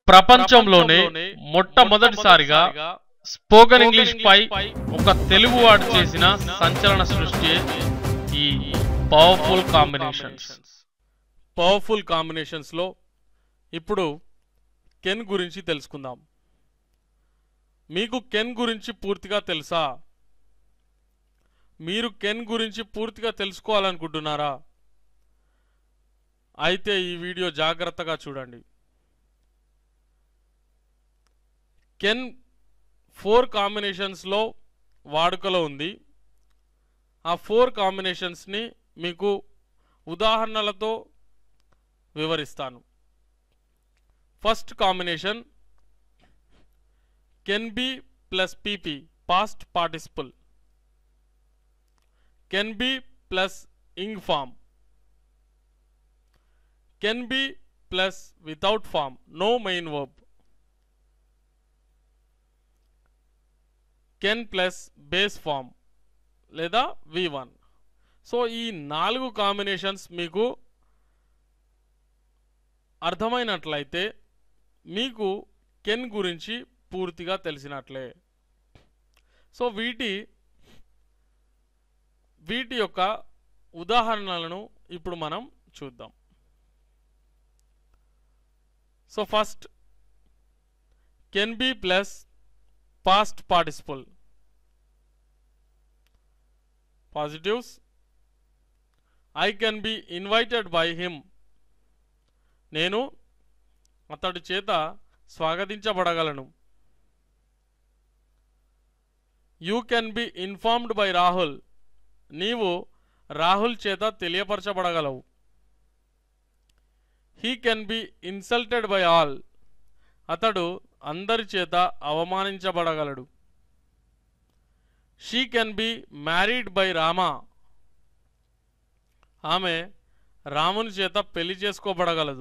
ప్రపంచంలోనే మొట్టమొదటిసారిగా spoken English పై ఒక తెలుగు వాడు చేసిన సంచలన సృష్టి ఈ పవర్ఫుల్ కాంబినేషన్స్ పవర్ఫుల్ కాంబినేషన్స్ లో ఇప్పుడు కెన్ గురించి తెలుసుకుందాం మీకు కెన్ గురించి పూర్తిగా తెలుసా మీరు కెన్ గురించి పూర్తిగా తెలుసుకోవాలనుకుంటున్నారా అయితే ఈ వీడియో జాగ్రత్తగా చూడండి కెన్ ఫోర్ కాంబినేషన్స్లో వాడుకలో ఉంది ఆ ఫోర్ కాంబినేషన్స్ని మీకు ఉదాహరణలతో వివరిస్తాను first combination can be plus PP past participle can be plus ing form can be plus without form no main verb can plus base form లేదా వి వన్ సో ఈ నాలుగు combinations మీకు అర్థమైనట్లయితే మీకు కెన్ గురించి పూర్తిగా తెలిసినట్లే సో వీటి వీటి యొక్క ఉదాహరణలను ఇప్పుడు మనం చూద్దాం so first can be plus past participle positives I can be invited by him నేను అతడి చేత స్వాగతించబడగలను you can be informed by Rahul నీవు రాహుల్ చేత తెలియపరచబడగలవు he can be insulted by all అతడు అందరి చేత అవమానించబడగలడు she can be married by Rama ఆమె రాముని చేత పెళ్లి చేసుకోబడగలదు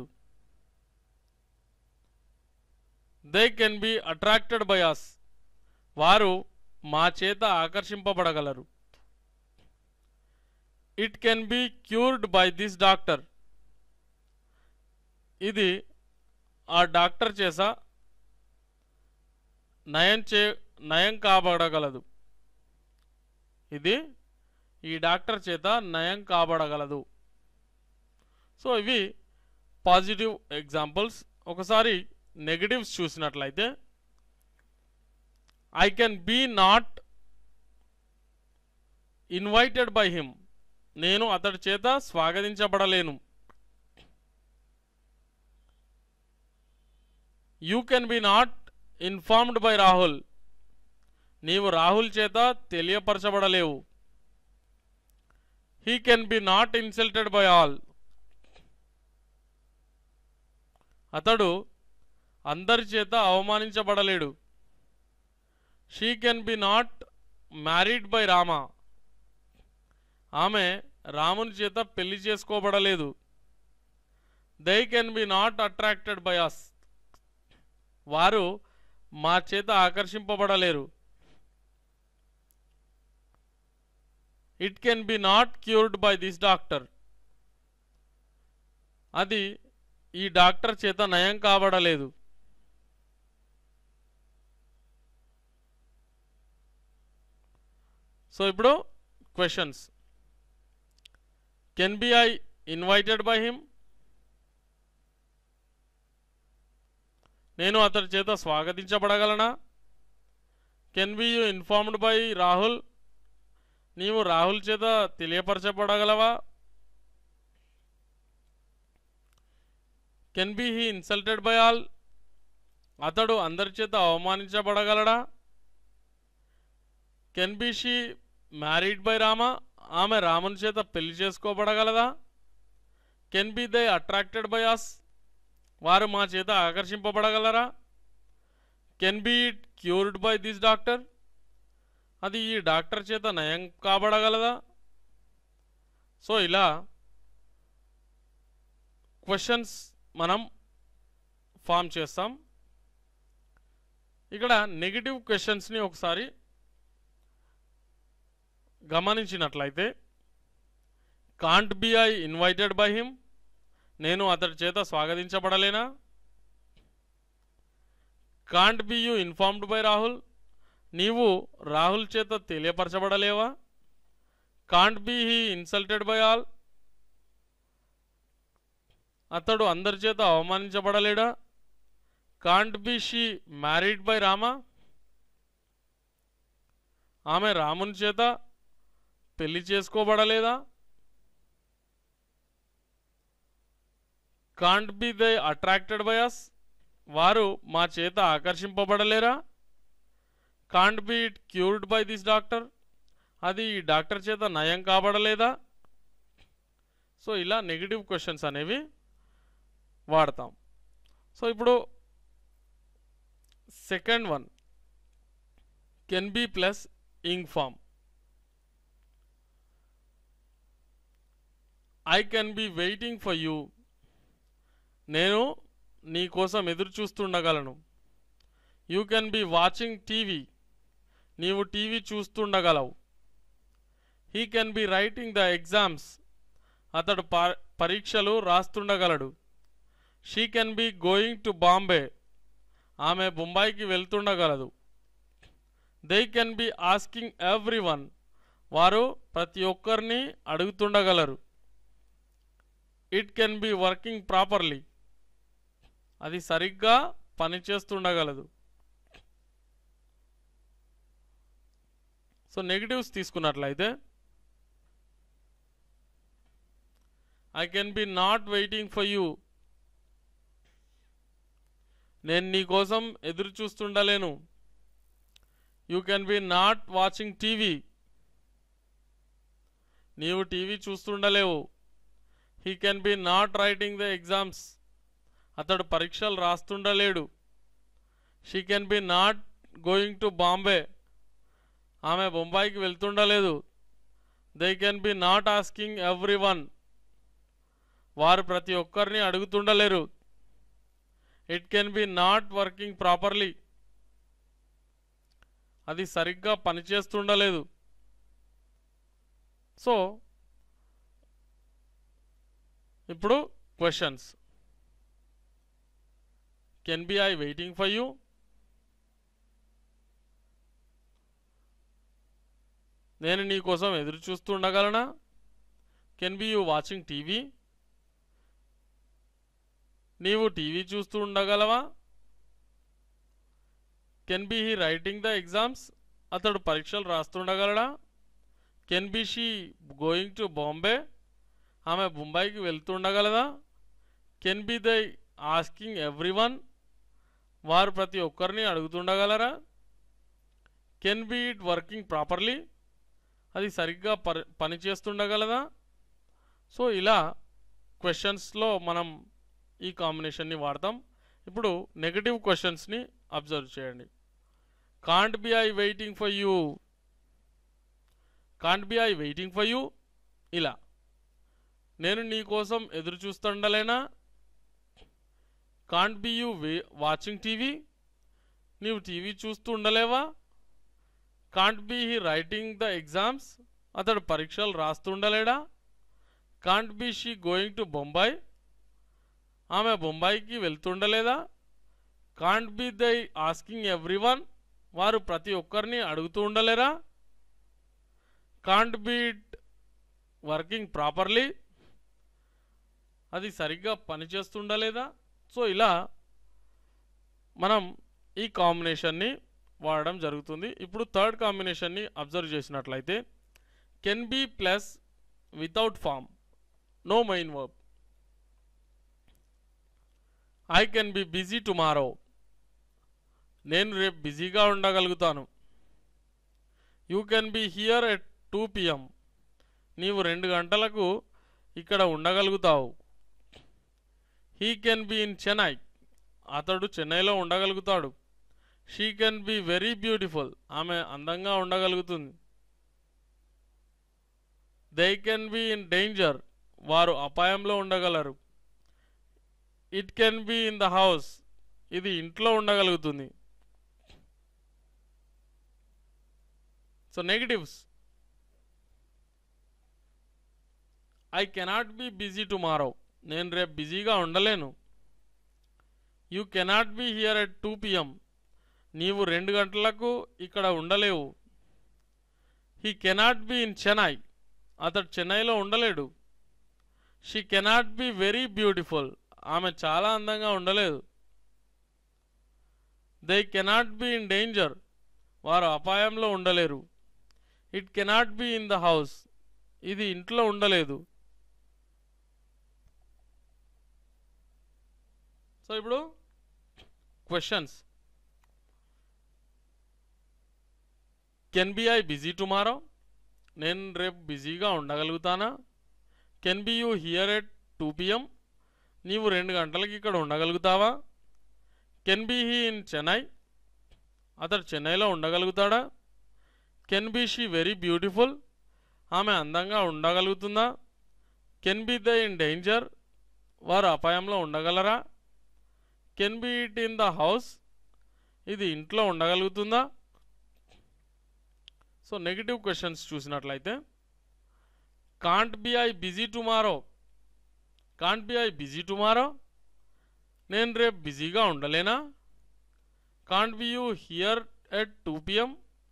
they can be attracted by us వారు మా చేత ఆకర్షింపబడగలరు it can be cured by this doctor ఇది ఆ డాక్టర్ చేత నయం చే నయం కాబడగలదు ఇది ఈ డాక్టర్ చేత నయం కాబడగలదు సో ఇవి పాజిటివ్ ఎగ్జాంపుల్స్ ఒకసారి నెగటివ్స్ చూసినట్లయితే I can be not invited by him నేను అతడి చేత స్వాగతించబడలేను you can be not informed by Rahul నీవు రాహుల్ చేత తెలియపరచబడలేవు he can be not insulted by all అతడు అందరి చేత అవమానించబడలేడు she can be not married by Rama ఆమె రాముని చేత పెళ్లి చేసుకోబడలేదు they can be not attracted by us వారు మా చేత ఆకర్షింపబడలేరు it can be not cured by this doctor అది ఈ డాక్టర్ చేత నయం కాబడలేదు సో ఇప్పుడు questions can be I invited by him నేను అతడి చేత స్వాగతించబడగలనా can be you informed by Rahul నీవు రాహుల్ చేత తెలియపరచబడగలవా can be he insulted by all అతడు అందరి చేత అవమానించబడగలడా can be she married by Rama ఆమె రాముని చేత పెళ్లి చేసుకోబడగలదా can be they attracted by us వారు మా చేత ఆకర్షింపబడగలరా can be it cured by this doctor అది ఈ డాక్టర్ చేత నయం కాబడగలదా సో ఇలా క్వశ్చన్స్ మనం ఫామ్ చేస్తాం ఇక్కడ నెగిటివ్ క్వశ్చన్స్ని ఒకసారి గమనించినట్లయితే can't be I invited by him నేను అతడి చేత స్వాగతించబడలేనా can't be you informed by Rahul నీవు రాహుల్ చేత తెలియపరచబడలేవా can't be he insulted by all అతడు అందరి చేత అవమానించబడలేడా can't be she married by Rama ఆమె రాముని చేత పెళ్లి చేసుకోబడలేదా can't be they attracted by us వారు మా చేత ఆకర్షింపబడలేరా can't be it cured by this doctor అది ఈ డాక్టర్ చేత నయం కాబడలేదా సో ఇలా నెగిటివ్ క్వశ్చన్స్ అనేవి వాడతాం సో ఇప్పుడు second one can be plus ing form I can be waiting for you నేను నీ కోసం ఎదురు చూస్తుండగలను you can be watching TV నీవు టీవీ చూస్తుండగలవు he can be writing the exams అతడు ప- పరీక్షలు రాస్తుండగలడు she can be going to Bombay ఆమె బొంబాయికి వెళ్తుండగలదు they can B asking everyone వారు ప్రతి ఒక్కరిని అడుగుతుండగలరు it can be working properly అది సరిగ్గా పనిచేస్తుండగలదు సో నెగిటివ్స్ తీసుకున్నట్లయితే I can be not waiting for you నేను నీ కోసం ఎదురు చూస్తుండలేను you can be not watching TV నీవు టీవీ చూస్తుండలేవు he can be not writing the exams అతడు పరీక్షలు రాస్తుండలేడు she can be not going to Bombay ఆమె బొంబాయికి వెళ్తుండలేదు they can be not asking everyone వారు ప్రతి ఒక్కరిని అడుగుతుండలేరు it can be not working properly అది సరిగ్గా పనిచేస్తుండలేదు సో ఇప్పుడు questions can be I waiting for you నేను నీ కోసం ఎదురు చూస్తూ ఉండగలనా can be you watching TV నీవు టీవీ చూస్తూ ఉండగలవా can be he writing the exams అతడు పరీక్షలు రాస్తుండగలడా can be she going to Bombay ఆమె బొంబాయికి వెళ్తుండగలదా can be the asking everyone వారు ప్రతి ఒక్కరిని అడుగుతుండగలరా can be it working properly అది సరిగ్గా పని పనిచేస్తుండగలదా సో ఇలా క్వశ్చన్స్లో మనం ఈ కాంబినేషన్ని వాడతాం ఇప్పుడు నెగటివ్ క్వశ్చన్స్ని అబ్జర్వ్ చేయండి can't be I waiting for you can't be I waiting for you ఇలా నేను నీ కోసం ఎదురు చూస్తుండలేనా can't be you way watching TV నీవు టీవీ చూస్తూ ఉండలేవా can't be he writing the exams అతడు పరీక్షలు రాస్తుండలేడా can't be she going to Bombay ఆమె బొంబాయికి వెళ్తుండలేదా can't be they asking everyone వారు ప్రతి ఒక్కరిని అడుగుతూ ఉండలేరా can't be it working properly అది సరిగ్గా పనిచేస్తుండలేదా సో ఇలా మనం ఈ కాంబినేషన్ని వాడడం జరుగుతుంది ఇప్పుడు థర్డ్ కాంబినేషన్ని అబ్జర్వ్ చేసినట్లయితే can be plus without form no main verb I can be busy tomorrow నేను రేపు బిజీగా ఉండగలుగుతాను you can be here at two PM నీవు రెండు గంటలకు ఇక్కడ ఉండగలుగుతావు he can be in Chennai అతడు చెన్నైలో ఉండగలుగుతాడు she can be very beautiful ఆమె అందంగా ఉండగలుగుతుంది they can be in danger వారు అపాయంలో ఉండగలరు it can be in the house ఇది ఇంట్లో ఉండగలుగుతుంది so negatives I cannot be busy tomorrow నేను రేపు బిజీగా ఉండలేను you cannot be here at two PM నీవు రెండు గంటలకు ఇక్కడ ఉండలేవు he cannot be in Chennai అతడు చెన్నైలో ఉండలేడు she cannot be very beautiful ఆమె చాలా అందంగా ఉండలేదు they cannot be in danger వారు అపాయంలో ఉండలేరు it cannot be in the house ఇది ఇంట్లో ఉండలేదు సో ఇప్పుడు questions can be I busy tomorrow నేను రేపు బిజీగా ఉండగలుగుతానా can be you here at two PM నీవు రెండు గంటలకి ఇక్కడ ఉండగలుగుతావా can be he in Chennai అతడు చెన్నైలో ఉండగలుగుతాడా can be she very beautiful ఆమె అందంగా ఉండగలుగుతుందా can be the in danger వారు అపాయంలో ఉండగలరా can be it in the house ఇది ఇంట్లో ఉండగలుగుతుందా సో నెగిటివ్ క్వశ్చన్స్ చూసినట్లయితే can't be I busy tomorrow can't be I busy tomorrow నేను రేపు బిజీగా ఉండలేనా can't be you here at two PM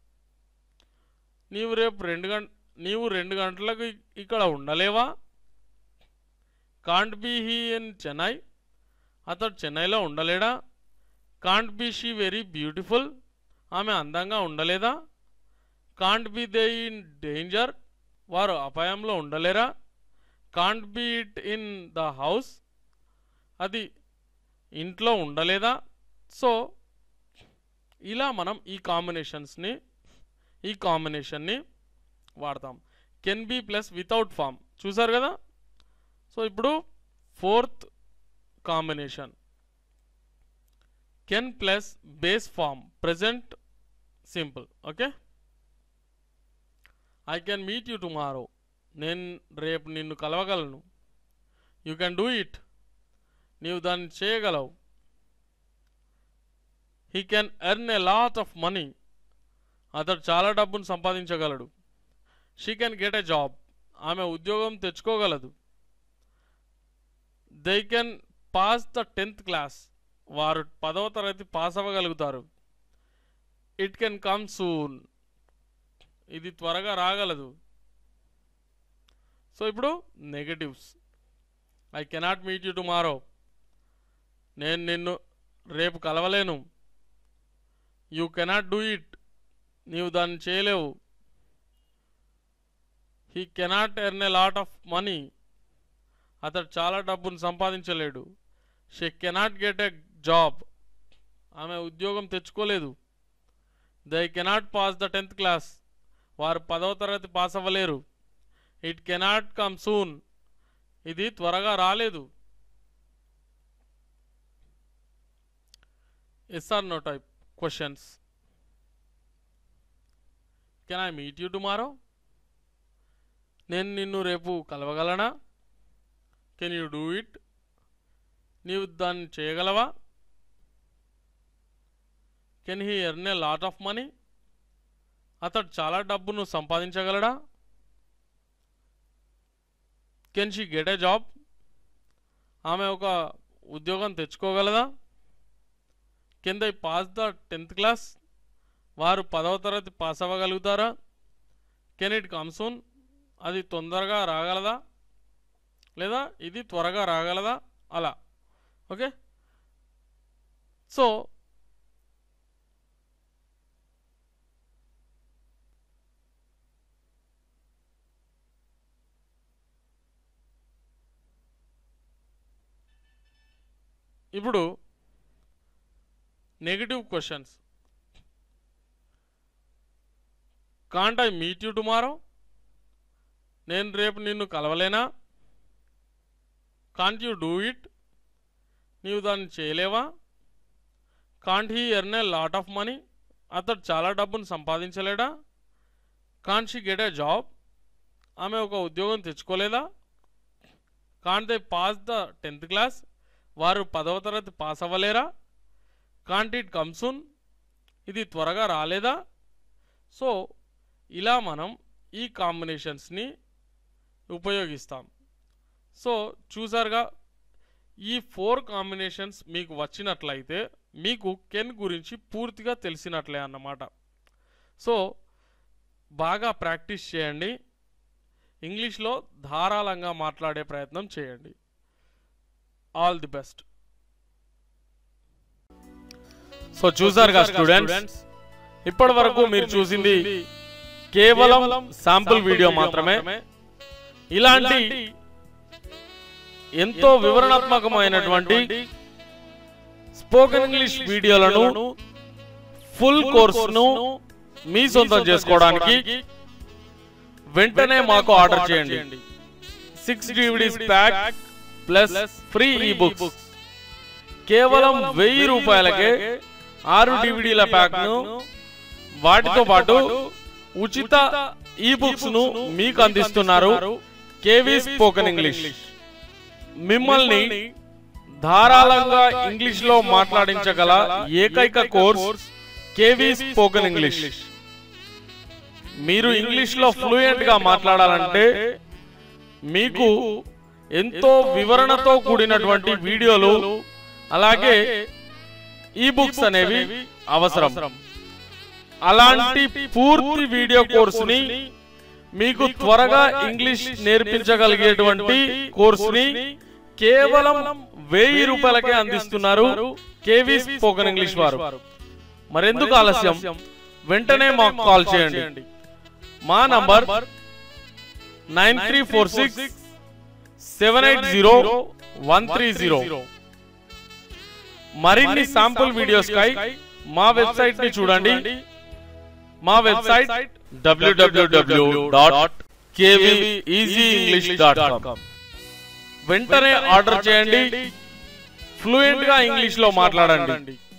నీవు రేపు రెండు గంట నీవు రెండు గంటలకు ఇ- ఇక్కడ ఉండలేవా can't be he in Chennai అతడు చెన్నైలో ఉండలేడా can't be she very beautiful ఆమె అందంగా ఉండలేదా can't be they in danger వారు అపాయంలో ఉండలేరా can't be it in the house అది ఇంట్లో ఉండలేదా సో ఇలా మనం ఈ కాంబినేషన్స్ని ఈ కాంబినేషన్ని వాడతాం can be plus without form చూసారు కదా సో ఇప్పుడు fourth combination can plus base form present simple okay I can meet you tomorrow నేను రేపు నిన్ను కలవగలను యూ కెన్ డూ ఇట్ నీవు దాన్ని చేయగలవు he can earn a lot of money అతడు చాలా డబ్బును సంపాదించగలడు she can get a job ఆమె ఉద్యోగం తెచ్చుకోగలదు they can pass the tenth class వారు పదవ తరగతి పాస్ అవ్వగలుగుతారు ఇట్ కెన్ కమ్ సూన్ ఇది త్వరగా రాగలదు సో ఇప్పుడు negatives I cannot meet you tomorrow నేను నిన్ను రేపు కలవలేను యూ కెనాట్ డూ ఇట్ నీవు దాన్ని చేయలేవు he cannot earn a lot of money అతడు చాలా డబ్బును సంపాదించలేడు she cannot get a job ఆమె ఉద్యోగం తెచ్చుకోలేదు they cannot pass the tenth class వారు పదవ తరగతి పాస్ అవ్వలేరు ఇట్ కెనాట్ కమ్ సూన్ ఇది త్వరగా రాలేదు yes or no type questions can I meet you tomorrow నేను నిన్ను రేపు కలవగలనా కెన్ యూ డూ ఇట్ నీవు దాన్ని చేయగలవా can he earn a lot of money అతడు చాలా డబ్బును సంపాదించగలడా can she get a job ఆమె ఒక ఉద్యోగం తెచ్చుకోగలదా can they pass the tenth class వారు పదవ తరగతి పాస్ అవ్వగలుగుతారా కెన్ ఇట్ కమ్ సూన్ అది తొందరగా రాగలదా లేదా ఇది త్వరగా రాగలదా అలా ఓకే సో ఇప్పుడు negative questions can't I meet you tomorrow నేను రేపు నిన్ను కలవలేనా కాంట్ యూ డూ ఇట్ నీవు దాన్ని చేయలేవా can't he earn a lot of money అతడు చాలా డబ్బును సంపాదించలేడా can't she get a job ఆమె ఒక ఉద్యోగం తెచ్చుకోలేదా can't they pass the tenth class వారు పదవ తరగతి పాస్ అవ్వలేరా కాంట్ ఇట్ కమ్సూన్ ఇది త్వరగా రాలేదా సో ఇలా మనం ఈ కాంబినేషన్స్ని ఉపయోగిస్తాం సో చూసారుగా ఈ ఫోర్ కాంబినేషన్స్ మీకు వచ్చినట్లయితే మీకు కెన్ గురించి పూర్తిగా తెలిసినట్లే అన్నమాట సో బాగా ప్రాక్టీస్ చేయండి ఇంగ్లీష్లో ధారాళంగా మాట్లాడే ప్రయత్నం చేయండి ఆల్ ది బెస్ట్ సో చూసారుగా స్టూడెంట్స్ ఇప్పటి వరకు మీరు చూసింది కేవలం శాంపుల్ వీడియో మాత్రమే ఇలాంటి ఎంతో వివరణాత్మకమైనటువంటి స్పోకెన్ ఇంగ్లీష్ వీడియోలను ఫుల్ కోర్సును మీ సొంతం చేసుకోవడానికి వెంటనే మాకు ఆర్డర్ చేయండి six DVDs pack plus free e books కేవలం వెయ్యి రూపాయలకే ఆరు డివిడీల ప్యాక్ ను వాటితో పాటు ఉచిత ఈ బుక్స్ ను మీకు అందిస్తున్నారు కేవీ స్పోకెన్ ఇంగ్లీష్ మిమ్మల్ని ధారాళంగా ఇంగ్లీష్ లో మాట్లాడించగల ఏకైక కోర్స్ కేవీ స్పోకెన్ ఇంగ్లీష్ మీరు ఇంగ్లీష్ లో ఫ్లూయెంట్ గా మాట్లాడాలంటే మీకు ఎంతో వివరణతో కూడినటువంటి వీడియోలు అలాగే ఈ బుక్స్ అనేవి అవసరం అలాంటి పూర్తి వీడియో కోర్సుని మీకు త్వరగా ఇంగ్లీష్ నేర్పించగలిగేటువంటి కోర్సుని కేవలం వెయ్యి రూపాయలకే అందిస్తున్నారు కేవీ స్పోకెన్ ఇంగ్లీష్ వారు మరెందుకు ఆలస్యం వెంటనే మాకు కాల్ చేయండి మా number nine three four six seven eight zero one three zero మరిన్ని శాంపుల్ వీడియోస్ కై మా వెబ్సైట్ ని చూడండి మా website W W W dot English dot com వెంటనే ఆర్డర్ చేయండి ఫ్లూయెంట్ గా ఇంగ్లీష్ లో మాట్లాడండి